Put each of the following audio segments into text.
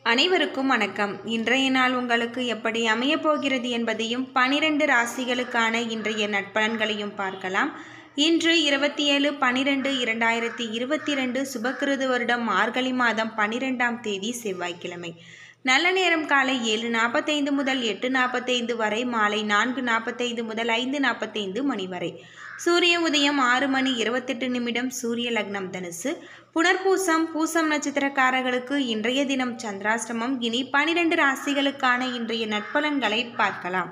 அனைவருக்கும் வணக்கம் இன்றைய நாள் உங்களுக்கு எப்படி அமையப் போகிறது என்பதையும் பனிரெண்டு ராசிகளுக்கான இன்றைய நட்பலன்களையும் பார்க்கலாம் இன்று இருபத்தி ஏழு பனிரெண்டு இரண்டாயிரத்தி இருபத்தி ரெண்டு சுபக்கிருது வருடம் மார்கழி மாதம் பனிரெண்டாம் தேதி செவ்வாய்க்கிழமை நல்ல நேரம் காலை ஏழு நாற்பத்தைந்து முதல் எட்டு நாற்பத்தைந்து வரை மாலை நான்கு நாற்பத்தைந்து முதல் ஐந்து நாற்பத்தைந்து மணி வரை சூரிய உதயம் ஆறு மணி இருபத்தெட்டு நிமிடம் சூரிய லக்னம் தனுசு புனர்பூசம் பூசம் நட்சத்திரக்காரர்களுக்கு இன்றைய தினம் சந்திராஷ்டமம் இனி பனிரெண்டு ராசிகளுக்கான இன்றைய நட்பலன்களை பார்க்கலாம்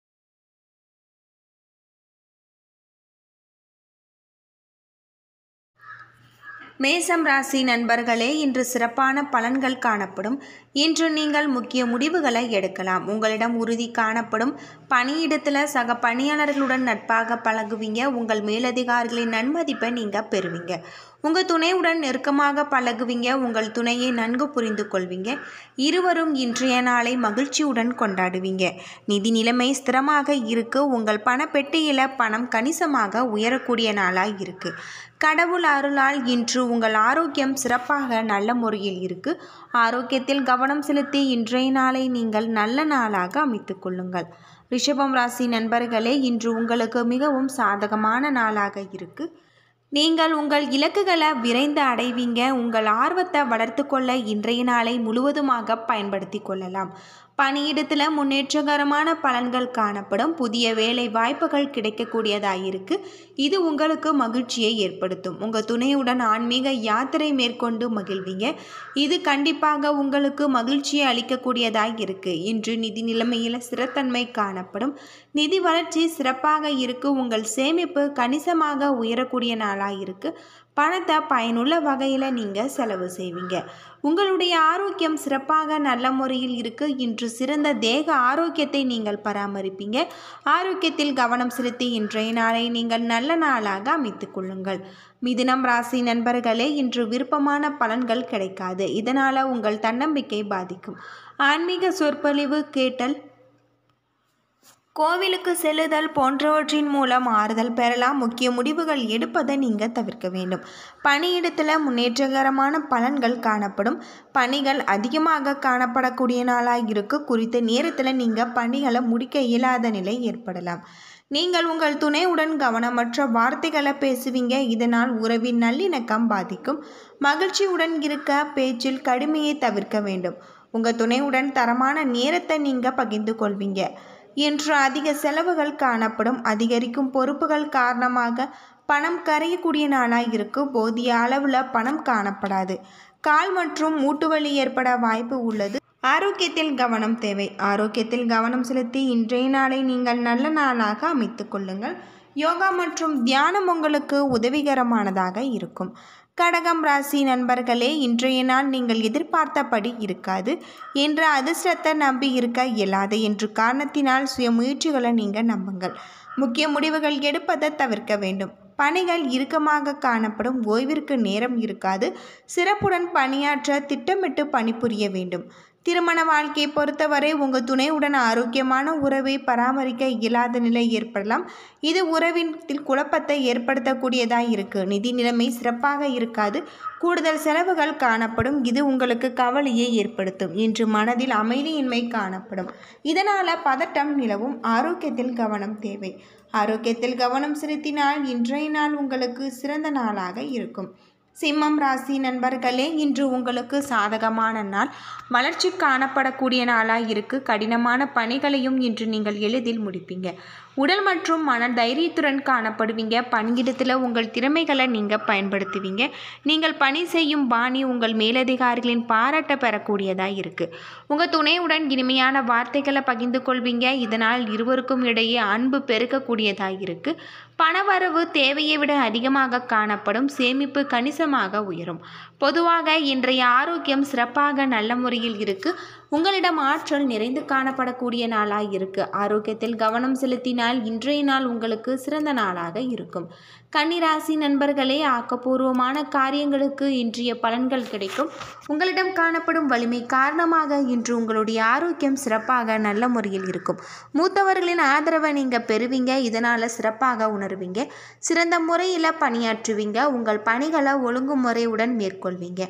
மேசம் ராசி நண்பர்களே இன்று சிறப்பான பலன்கள் காணப்படும் இன்று நீங்கள் முக்கிய முடிவுகளை எடுக்கலாம் உங்களிடம் உறுதி காணப்படும் பணியிடத்தில் சக பணியாளர்களுடன் நட்பாக பழகுவீங்க உங்கள் மேலதிகாரிகளின் நன்மதிப்பை நீங்கள் பெறுவீங்க உங்கள் துணையுடன் நெருக்கமாக பழகுவீங்க உங்கள் துணையை நன்கு புரிந்து கொள்வீங்க இருவரும் இன்றைய நாளை மகிழ்ச்சியுடன் கொண்டாடுவீங்க நிதி நிலைமை ஸ்திரமாக இருக்கு உங்கள் பணப்பெட்டியில் பணம் கணிசமாக உயரக்கூடிய நாளாக இருக்கு கடவுள் அருளால் இன்று உங்கள் ஆரோக்கியம் சிறப்பாக நல்ல முறையில் இருக்கு ஆரோக்கியத்தில் கவனம் செலுத்தி இன்றைய நாளை நீங்கள் நல்ல நாளாக அமைத்துக் கொள்ளுங்கள் ரிஷபம் ராசி நண்பர்களே இன்று உங்களுக்கு மிகவும் சாதகமான நாளாக இருக்கு நீங்கள் உங்கள் இலக்குகளை விரைந்து அடைவீங்க உங்கள் ஆர்வத்தை வளர்த்து கொள்ள இன்றைய நாளை முழுவதுமாக பயன்படுத்தி கொள்ளலாம் பணியிடத்தில் முன்னேற்றகரமான பலன்கள் காணப்படும் புதிய வேலை வாய்ப்புகள் கிடைக்கக்கூடியதாயிருக்கு இது உங்களுக்கு மகிழ்ச்சியை ஏற்படுத்தும் உங்கள் துணையுடன் ஆன்மீக யாத்திரை மேற்கொண்டு மகிழ்வீங்க இது கண்டிப்பாக உங்களுக்கு மகிழ்ச்சியை அளிக்கக்கூடியதாய் இருக்கு இன்று நிதி நிலைமையில் ஸ்திரத்தன்மை காணப்படும் நிதி வளர்ச்சி சிறப்பாக இருக்கு உங்கள் சேமிப்பு கணிசமாக உயரக்கூடிய நாளாக இருக்கு பணத்தை பயனுள்ள வகையில் நீங்கள் செலவு செய்வீங்க உங்களுடைய ஆரோக்கியம் சிறப்பாக நல்ல முறையில் இருக்கு இன்று சிறந்த தேக ஆரோக்கியத்தை நீங்கள் பராமரிப்பீங்க ஆரோக்கியத்தில் கவனம் செலுத்தி இன்றைய நாளை நீங்கள் நல்ல நாளாக அமைத்துக் கொள்ளுங்கள் மிதுனம் ராசி நண்பர்களே இன்று விருப்பமான பலன்கள் கிடைக்காது இதனால் உங்கள் தன்னம்பிக்கை பாதிக்கும் ஆன்மீக சொற்பொழிவு கேட்டல் கோவிலுக்கு செல்லுதல் போன்றவற்றின் மூலம் ஆறுதல் பெறலாம் முக்கிய முடிவுகள் எடுப்பதை நீங்கள் தவிர்க்க வேண்டும் பணியிடத்தில் முன்னேற்றகரமான பலன்கள் காணப்படும் பணிகள் அதிகமாக காணப்படக்கூடிய நாளாக இருக்கு குறித்த நேரத்தில் நீங்கள் பணிகளை முடிக்க இயலாத நிலை ஏற்படலாம் நீங்கள் உங்கள் துணையுடன் கவனமற்ற வார்த்தைகளை பேசுவீங்க இதனால் உறவின் நல்லிணக்கம் பாதிக்கும் மகிழ்ச்சியுடன் இருக்க பேச்சில் கடுமையை தவிர்க்க வேண்டும் உங்கள் துணையுடன் தரமான நேரத்தை நீங்கள் பகிர்ந்து கொள்வீங்க இன்று அதிக செலவுகள் காணப்படும் அதிகரிக்கும் பொறுப்புகள் காரணமாக பணம் கரையக்கூடிய நாளாக இருக்கு போதிய அளவில் பணம் காணப்படாது கால் மற்றும் மூட்டுவலி ஏற்பட வாய்ப்பு உள்ளது ஆரோக்கியத்தில் கவனம் தேவை ஆரோக்கியத்தில் கவனம் செலுத்தி இன்றைய நாளை நீங்கள் நல்ல நாளாக அமைத்துக் கொள்ளுங்கள் யோகா மற்றும் தியானம் உங்களுக்கு உதவிகரமானதாக இருக்கும் கடகம் ராசி நண்பர்களே இன்றைய நாள் நீங்கள் எதிர்பார்த்தபடி இருக்காது என்ற அதிர்ஷ்டத்தை நம்பி இருக்க இயலாது என்று காரணத்தினால் சுய முயற்சிகளை நீங்கள் நம்புங்கள் முக்கிய முடிவுகள் எடுப்பதை தவிர்க்க வேண்டும் பணிகள் இறுக்கமாக காணப்படும் ஓய்விற்கு நேரம் இருக்காது சிறப்புடன் பணியாற்ற திட்டமிட்டு பணிபுரிய வேண்டும் திருமண வாழ்க்கையை பொறுத்தவரை உங்கள் துணையுடன் ஆரோக்கியமான உறவை பராமரிக்க இயலாத நிலை ஏற்படலாம் இது உறவின் குழப்பத்தை ஏற்படுத்தக்கூடியதாக இருக்கு நிதி நிலைமை சிறப்பாக இருக்காது கூடுதல் செலவுகள் காணப்படும் இது உங்களுக்கு கவலையை ஏற்படுத்தும் இன்று மனதில் அமைதியின்மை காணப்படும் இதனால் பதட்டம் நிலவும் ஆரோக்கியத்தில் கவனம் தேவை ஆரோக்கியத்தில் கவனம் செலுத்தினால் இன்றைய நாள் உங்களுக்கு சிறந்த நாளாக இருக்கும் சிம்மம் ராசி நண்பர்களே இன்று உங்களுக்கு சாதகமான நாள் வளர்ச்சி காணப்படக்கூடிய நாளாக இருக்கு கடினமான பணிகளையும் இன்று நீங்கள் எளிதில் முடிப்பீங்க உடல் மற்றும் மன தைரியத்துடன் காணப்படுவீங்க பணியிடத்தில் உங்கள் திறமைகளை நீங்கள் பயன்படுத்துவீங்க நீங்கள் பணி செய்யும் பாணி உங்கள் மேலதிகாரிகளின் பாராட்ட பெறக்கூடியதாக இருக்குது உங்கள் துணையுடன் இனிமையான வார்த்தைகளை பகிர்ந்து கொள்வீங்க இதனால் இருவருக்கும் இடையே அன்பு பெருக்கக்கூடியதாக இருக்குது பணவரவு தேவையை விட அதிகமாக காணப்படும் சேமிப்பு கணிசமாக உயரும் பொதுவாக இன்றைய ஆரோக்கியம் சிறப்பாக நல்ல முறையில் இருக்கு உங்களிடம் ஆற்றல் நிறைந்து காணப்படக்கூடிய நாளாக இருக்கு ஆரோக்கியத்தில் கவனம் செலுத்தினால் இன்றைய நாள் உங்களுக்கு சிறந்த நாளாக இருக்கும் கன்னிராசி நண்பர்களே ஆக்கப்பூர்வமான காரியங்களுக்கு இன்றைய பலன்கள் கிடைக்கும் உங்களிடம் காணப்படும் வலிமை காரணமாக இன்று உங்களுடைய ஆரோக்கியம் சிறப்பாக நல்ல முறையில் இருக்கும் மூத்தவர்களின் ஆதரவை நீங்கள் பெறுவீங்க இதனால் சிறப்பாக உணர்வீங்க சிறந்த முறையில் பணியாற்றுவீங்க உங்கள் பணிகளை ஒழுங்குமுறையுடன் மேற்கொள்வீங்க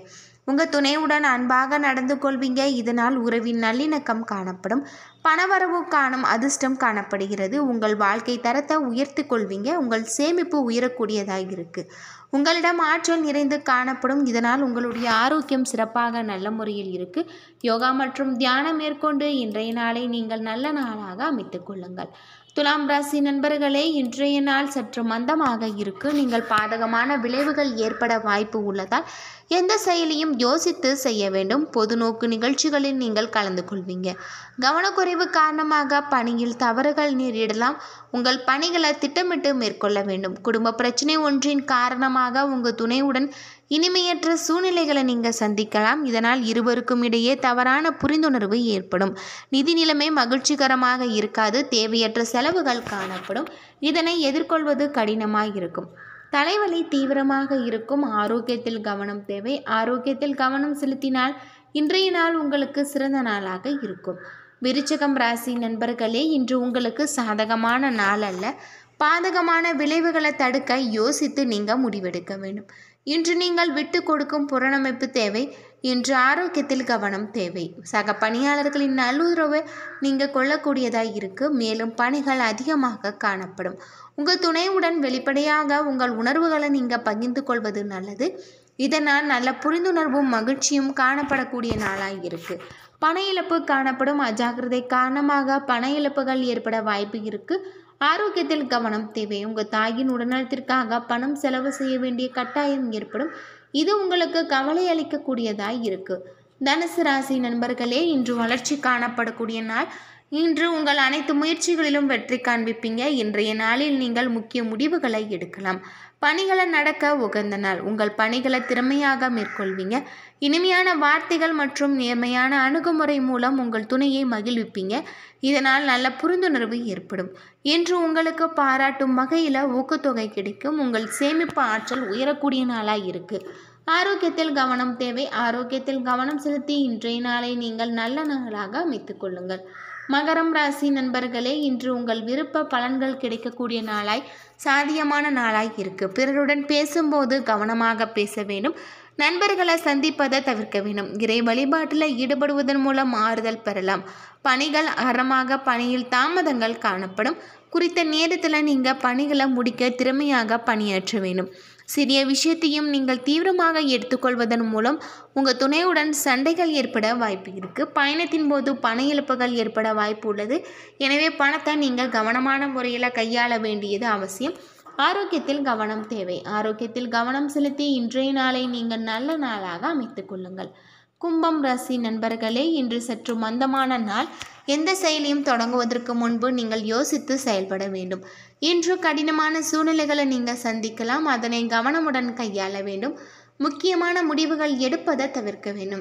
உங்கள் துணையுடன் அன்பாக நடந்து கொள்வீங்க இதனால் உறவின் நல்லிணக்கம் காணப்படும் பணவரவு காணும் அதிர்ஷ்டம் காணப்படுகிறது உங்கள் வாழ்க்கை தரத்தை உயர்த்தி கொள்வீங்க உங்கள் சேமிப்பு உயரக்கூடியதாக இருக்குது உங்களிடம் ஆற்றல் நிறைந்து காணப்படும் இதனால் உங்களுடைய ஆரோக்கியம் சிறப்பாக நல்ல முறையில் இருக்கு யோகா மற்றும் தியானம் மேற்கொண்டு இன்றைய நாளை நீங்கள் நல்ல நாளாக அமைத்துக் கொள்ளுங்கள் துலாம் ராசி நண்பர்களே இன்றைய நாள் சற்று மந்தமாக இருக்கு நீங்கள் பாதகமான விளைவுகள் ஏற்பட வாய்ப்பு உள்ளதால் எந்த செயலையும் யோசித்து செய்ய வேண்டும் பொது நோக்கு நிகழ்ச்சிகளில் நீங்கள் கலந்து கொள்வீங்க கவனக்குறைவு காரணமாக பணியில் தவறுகள் நேரிடலாம் உங்கள் பணிகளை திட்டமிட்டு மேற்கொள்ள வேண்டும் குடும்ப பிரச்சனை ஒன்றின் காரணமாக உங்கள் துணையுடன் இனிமையற்ற சூழ்நிலைகளை நீங்கள் சந்திக்கலாம் இதனால் இருவருக்கும் இடையே தவறான புரிந்துணர்வு ஏற்படும் நிதி நிலைமை மகிழ்ச்சிகரமாக இருக்காது தேவையற்ற செலவுகள் காணப்படும் இதனை எதிர்கொள்வது கடினமாக இருக்கும் தலைவலி தீவிரமாக இருக்கும் ஆரோக்கியத்தில் கவனம் தேவை ஆரோக்கியத்தில் கவனம் செலுத்தினால் இன்றைய நாள் உங்களுக்கு சிறந்த நாளாக இருக்கும் விருச்சகம் ராசி நண்பர்களே இன்று உங்களுக்கு சாதகமான நாள் அல்ல பாதகமான விளைவுகளை தடுக்க யோசித்து நீங்கள் முடிவெடுக்க வேண்டும் இன்று நீங்கள் விட்டு கொடுக்கும் புறணமைப்பு தேவை இன்று ஆரோக்கியத்தில் கவனம் தேவை சக பணியாளர்களின் நல்லுறவை நீங்கள் கொள்ளக்கூடியதாக இருக்கு மேலும் பணிகள் அதிகமாக காணப்படும் உங்கள் துணையுடன் வெளிப்படையாக உங்கள் உணர்வுகளை நீங்கள் பகிர்ந்து கொள்வது நல்லது இதனால் நல்ல புரிந்துணர்வும் மகிழ்ச்சியும் காணப்படக்கூடிய நாளாக இருக்கு பண இழப்பு காணப்படும் அஜாக்கிரதை காரணமாக பண இழப்புகள் ஏற்பட வாய்ப்பு இருக்கு ஆரோக்கியத்தில் கவனம் தேவை உங்கள் தாயின் உடல்நலத்திற்காக பணம் செலவு செய்ய வேண்டிய கட்டாயம் ஏற்படும் இது உங்களுக்கு கவலை அளிக்கக்கூடியதாய் இருக்கு தனுசு ராசி நண்பர்களே இன்று வளர்ச்சி காணப்படக்கூடிய நாள் இன்று உங்கள் அனைத்து முயற்சிகளிலும் வெற்றி காண்பிப்பீங்க இன்றைய நாளில் நீங்கள் முக்கிய முடிவுகளை எடுக்கலாம் பணிகளை நடக்க உகந்த நாள் உங்கள் பணிகளை திறமையாக மேற்கொள்வீங்க இனிமையான வார்த்தைகள் மற்றும் நேர்மையான அணுகுமுறை மூலம் உங்கள் துணையை மகிழ்விப்பீங்க இதனால் நல்ல புரிந்துணர்வு ஏற்படும் இன்று உங்களுக்கு பாராட்டும் வகையில் ஊக்கத்தொகை கிடைக்கும் உங்கள் சேமிப்பு ஆற்றல் உயரக்கூடிய நாளாக இருக்குது ஆரோக்கியத்தில் கவனம் தேவை ஆரோக்கியத்தில் கவனம் செலுத்தி இன்றைய நாளை நீங்கள் நல்ல நாளாக அமைத்துக் கொள்ளுங்கள் மகரம் ராசி நண்பர்களே இன்று உங்கள் விருப்ப பலன்கள் கிடைக்கக்கூடிய நாளாய் சாத்தியமான நாளாய் இருக்கு பிறருடன் பேசும்போது கவனமாக பேச வேண்டும் நண்பர்களை சந்திப்பதை தவிர்க்க வேண்டும் இறை வழிபாட்டில் ஈடுபடுவதன் மூலம் ஆறுதல் பெறலாம் பணிகள் அறமாக பணியில் தாமதங்கள் காணப்படும் குறித்த நேரத்தில் நீங்கள் பணிகளை முடிக்க திறமையாக பணியாற்ற வேண்டும் சிறிய விஷயத்தையும் நீங்கள் தீவிரமாக எடுத்துக்கொள்வதன் மூலம் உங்கள் துணையுடன் சண்டைகள் ஏற்பட வாய்ப்பு இருக்குது பயணத்தின் போது பண இழப்புகள் ஏற்பட வாய்ப்பு உள்ளது எனவே பணத்தை நீங்கள் கவனமான முறையில் கையாள வேண்டியது அவசியம் ஆரோக்கியத்தில் கவனம் தேவை ஆரோக்கியத்தில் கவனம் செலுத்தி இன்றைய நாளை நீங்கள் நல்ல நாளாக அமைத்துக் கொள்ளுங்கள் கும்பம் ராசி நண்பர்களே இன்று சற்று மந்தமான நாள் எந்த செயலையும் தொடங்குவதற்கு முன்பு நீங்கள் யோசித்து செயல்பட வேண்டும் இன்று கடினமான சூழ்நிலைகளை நீங்கள் சந்திக்கலாம் அதனை கவனமுடன் கையாள வேண்டும் முக்கியமான முடிவுகள் எடுப்பதை தவிர்க்க வேண்டும்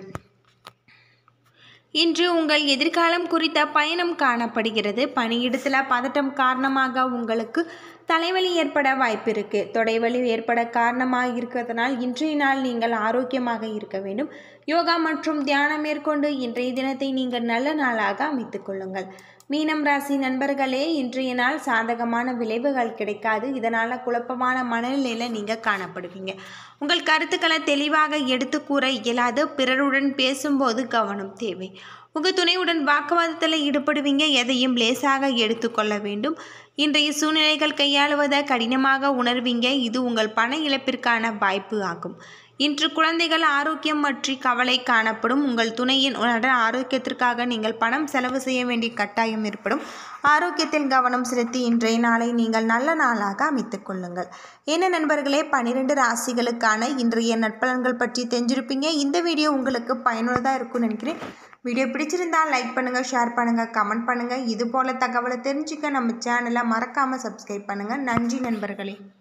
இன்று உங்கள் எதிர்காலம் குறித்த பயணம் காணப்படுகிறது பணியிடத்தில் பதட்டம் காரணமாக உங்களுக்கு தலைவலி ஏற்பட வாய்ப்பு இருக்குது தொடைவலி ஏற்பட காரணமாக இருக்கிறதுனால் இன்றைய நாள் நீங்கள் ஆரோக்கியமாக இருக்க வேண்டும் யோகா மற்றும் தியானம் மேற்கொண்டு இன்றைய தினத்தை நீங்கள் நல்ல நாளாக அமைத்துக் கொள்ளுங்கள் மீனம் ராசி நண்பர்களே இன்றைய நாள் சாதகமான விளைவுகள் கிடைக்காது இதனால் குழப்பமான மனநிலையில் நீங்கள் காணப்படுவீங்க உங்கள் கருத்துக்களை தெளிவாக எடுத்து கூற இயலாது பிறருடன் பேசும்போது கவனம் தேவை உங்கள் துணையுடன் வாக்குவாதத்தில் ஈடுபடுவீங்க எதையும் லேசாக எடுத்துக்கொள்ள வேண்டும் இன்றைய சூழ்நிலைகள் கையாளுவதை கடினமாக உணர்வீங்க இது உங்கள் பண இழப்பிற்கான வாய்ப்பு ஆகும் இன்று குழந்தைகள் ஆரோக்கியம் பற்றி கவலை காணப்படும் உங்கள் துணையின் உடல் ஆரோக்கியத்திற்காக நீங்கள் பணம் செலவு செய்ய வேண்டிய கட்டாயம் ஏற்படும் ஆரோக்கியத்தில் கவனம் செலுத்தி இன்றைய நாளை நீங்கள் நல்ல நாளாக அமைத்துக் கொள்ளுங்கள் என்ன நண்பர்களே பன்னிரெண்டு ராசிகளுக்கான இன்றைய நட்பலன்கள் பற்றி தெரிஞ்சிருப்பீங்க இந்த வீடியோ உங்களுக்கு பயனுள்ளதாக இருக்கும்னு நினைக்கிறேன் வீடியோ பிடிச்சிருந்தால் லைக் பண்ணுங்கள் ஷேர் பண்ணுங்கள் கமெண்ட் பண்ணுங்கள் இது போல் தகவலை தெரிஞ்சுக்க நம்ம சேனலை மறக்காமல் சப்ஸ்கிரைப் பண்ணுங்கள் நன்றி நண்பர்களே